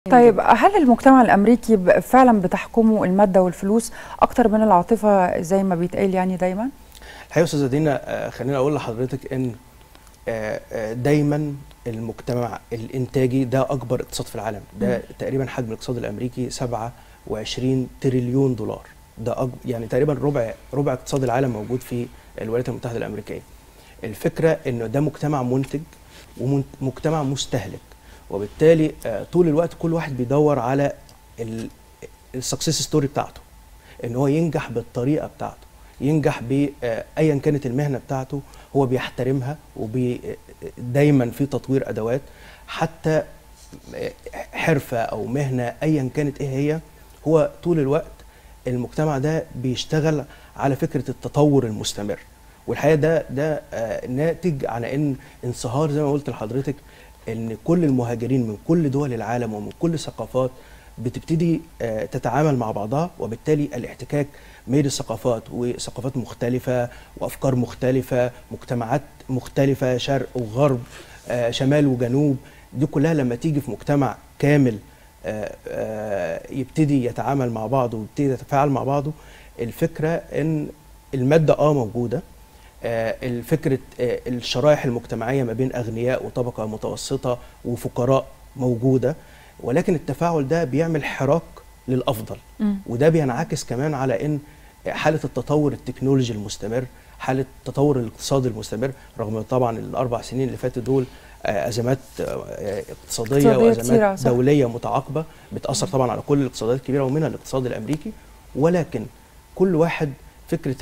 طيب هل المجتمع الامريكي ب- فعلا بتحكمه الماده والفلوس اكتر من العاطفه زي ما بيتقال يعني دايما الحقيقه يا استاذه دينا آه، خليني اقول لحضرتك ان آه، آه، دايما المجتمع الانتاجي ده اكبر اقتصاد في العالم ده تقريبا حجم الاقتصاد الامريكي 27 تريليون دولار ده أج... يعني تقريبا ربع ربع اقتصاد العالم موجود في الولايات المتحده الامريكيه الفكره انه ده مجتمع منتج ومجتمع مستهلك وبالتالي آه، طول الوقت كل واحد بيدور على السكسس ستوري بتاعته ان هو ينجح بالطريقه بتاعته ينجح بايا كانت المهنه بتاعته هو بيحترمها ودايما في تطوير ادوات حتى آه، حرفه او مهنه ايا كانت ايه هي هو طول الوقت المجتمع ده بيشتغل على فكره التطور المستمر والحقيقه ده ده آه، ناتج على ان انصهار زي ما قلت لحضرتك ان كل المهاجرين من كل دول العالم ومن كل الثقافات بتبتدي آه، تتعامل مع بعضها وبالتالي الاحتكاك بين الثقافات وثقافات مختلفة وأفكار مختلفة مجتمعات مختلفة شرق وغرب آه، شمال وجنوب دي كلها لما تيجي في مجتمع كامل آه، آه، يبتدي يتعامل مع بعضه ويبتدي يتفاعل مع بعضه الفكرة ان المادة اه موجودة آه، الفكرة آه، الشرائح المجتمعية ما بين أغنياء وطبقة متوسطة وفقراء موجودة ولكن التفاعل ده بيعمل حراك للأفضل مم. وده بينعكس كمان على ان حاله التطور التكنولوجي المستمر حاله التطور الاقتصادي المستمر رغم طبعا الاربع سنين اللي فاتوا دول آه، ازمات آه، اقتصاديه اقتصادية كتيرة، وازمات صح. دوليه متعاقبه بتاثر طبعا على كل الاقتصادات الكبيره ومنها الاقتصاد الامريكي ولكن كل واحد فكره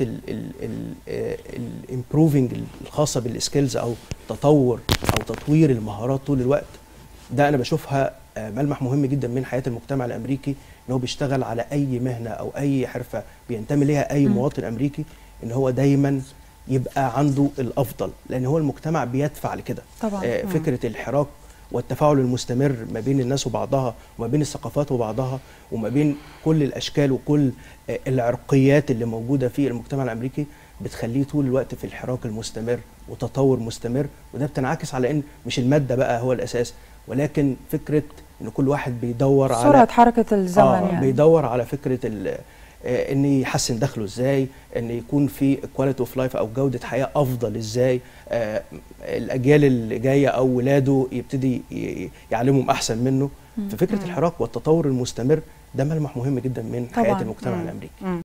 الامبروفنج الخاصه بالسكيلز او تطور او تطوير المهارات طول الوقت ده انا بشوفها آه، ملمح مهم جدا من حياه المجتمع الامريكي ان هو بيشتغل على اي مهنه او اي حرفه بينتمي ليها اي مم. مواطن امريكي ان هو دايما يبقى عنده الافضل لان هو المجتمع بيدفع لكده طبعا آه، مم. فكره الحراك والتفاعل المستمر ما بين الناس وبعضها وما بين الثقافات وبعضها وما بين كل الاشكال وكل آه، العرقيات اللي موجوده في المجتمع الامريكي بتخليه طول الوقت في الحراك المستمر وتطور مستمر وده بتنعكس على ان مش الماده بقى هو الاساس ولكن فكره ان كل واحد بيدور على سرعه حركه الزمن آه يعني بيدور على فكره ال- آه، ان يحسن دخله ازاي ان يكون في كواليتي اوف لايف او جوده حياه افضل ازاي آه، الاجيال اللي جايه او ولاده يبتدي ي- يعلمهم احسن منه مم. ففكره مم. الحراك والتطور المستمر ده ملمح مهم جدا من طبعاً. حياه المجتمع مم. الامريكي مم.